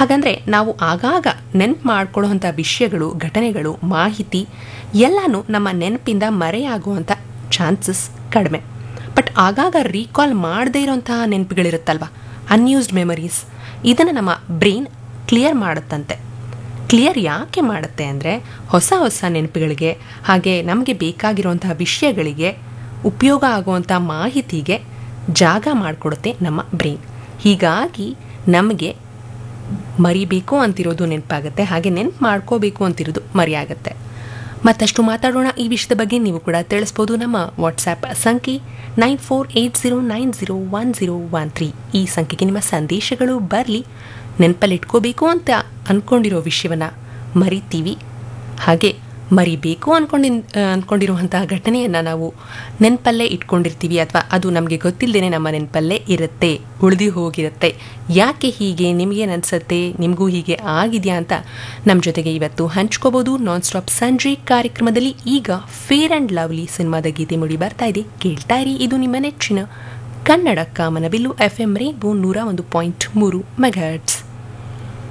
ಹಾಗಂದರೆ ನಾವು ಆಗಾಗ ನೆನಪು ಮಾಡ್ಕೊಳ್ಳುವಂಥ ವಿಷಯಗಳು ಘಟನೆಗಳು ಮಾಹಿತಿ ಎಲ್ಲನೂ ನಮ್ಮ ನೆನಪಿಂದ ಮರೆಯಾಗುವಂಥ ಚಾನ್ಸಸ್ ಕಡಿಮೆ ಬಟ್ ಆಗಾಗ ರೀಕಾಲ್ ಮಾಡದೇ ಇರೋಂತಹ ನೆನಪುಗಳಿರುತ್ತಲ್ವ ಅನ್ಯೂಸ್ಡ್ ಮೆಮರೀಸ್ ಇದನ್ನು ನಮ್ಮ ಬ್ರೈನ್ ಕ್ಲಿಯರ್ ಮಾಡುತ್ತಂತೆ ಕ್ಲಿಯರ್ ಯಾಕೆ ಮಾಡುತ್ತೆ ಅಂದರೆ ಹೊಸ ಹೊಸ ನೆನಪುಗಳಿಗೆ ಹಾಗೆ ನಮಗೆ ಬೇಕಾಗಿರುವಂತಹ ವಿಷಯಗಳಿಗೆ ಉಪಯೋಗ ಆಗುವಂಥ ಮಾಹಿತಿಗೆ ಜಾಗ ಮಾಡಿಕೊಡುತ್ತೆ ನಮ್ಮ ಬ್ರೈನ್ ಹೀಗಾಗಿ ನಮಗೆ ಮರಿಬೇಕು ಅಂತಿರೋದು ನೆನಪಾಗುತ್ತೆ ಹಾಗೆ ನೆನಪು ಮಾಡ್ಕೋಬೇಕು ಅಂತಿರೋದು ಮರೆಯಾಗುತ್ತೆ ಮತ್ತಷ್ಟು ಮಾತಾಡೋಣ ಈ ವಿಷಯದ ಬಗ್ಗೆ ನೀವು ಕೂಡ ತಿಳಿಸ್ಬೋದು ನಮ್ಮ ವಾಟ್ಸ್ಆ್ಯಪ್ ಸಂಖ್ಯೆ nine four eight zero nine zero one zero one three ಈ ಸಂಖ್ಯೆಗೆ ನಿಮ್ಮ ಸಂದೇಶಗಳು ಬರಲಿ ನೆನಪಲ್ಲಿ ಇಟ್ಕೋಬೇಕು ಅಂತ ಅಂದ್ಕೊಂಡಿರೋ ವಿಷಯವನ್ನು ಮರಿತೀವಿ ಹಾಗೆ ಮರಿಬೇಕು ಅಂದ್ಕೊಂಡಿ ಅಂದ್ಕೊಂಡಿರುವಂತಹ ಘಟನೆಯನ್ನು ನಾವು ನೆನಪಲ್ಲೇ ಇಟ್ಕೊಂಡಿರ್ತೀವಿ ಅಥವಾ ಅದು ನಮಗೆ ಗೊತ್ತಿಲ್ಲದೇ ನಮ್ಮ ನೆನಪಲ್ಲೇ ಇರುತ್ತೆ ಉಳಿದು ಹೋಗಿರುತ್ತೆ ಯಾಕೆ ಹೀಗೆ ನಿಮಗೇನು ಅನಿಸುತ್ತೆ ನಿಮಗೂ ಹೀಗೆ ಆಗಿದೆಯಾ ಅಂತ ನಮ್ಮ ಜೊತೆಗೆ ಇವತ್ತು ಹಂಚ್ಕೋಬೋದು ನಾನ್ ಸ್ಟಾಪ್ ಸಂಜೆ ಕಾರ್ಯಕ್ರಮದಲ್ಲಿ ಈಗ ಫೇರ್ ಆ್ಯಂಡ್ ಲವ್ಲಿ ಸಿನಿಮಾದ ಗೀತೆ ಮುಡಿ ಬರ್ತಾ ಇದೆ ಕೇಳ್ತಾ ಇರಿ ಇದು ನಿಮ್ಮ ನೆಚ್ಚಿನ ಕನ್ನಡ ಕಾಮನಬಿಲ್ಲು ಎಫ್ ಎಂ ರೇನ್ಬೋ ನೂರ ಒಂದು ಪಾಯಿಂಟ್ ಮೂರು ಮೆಗಾಟ್ಸ್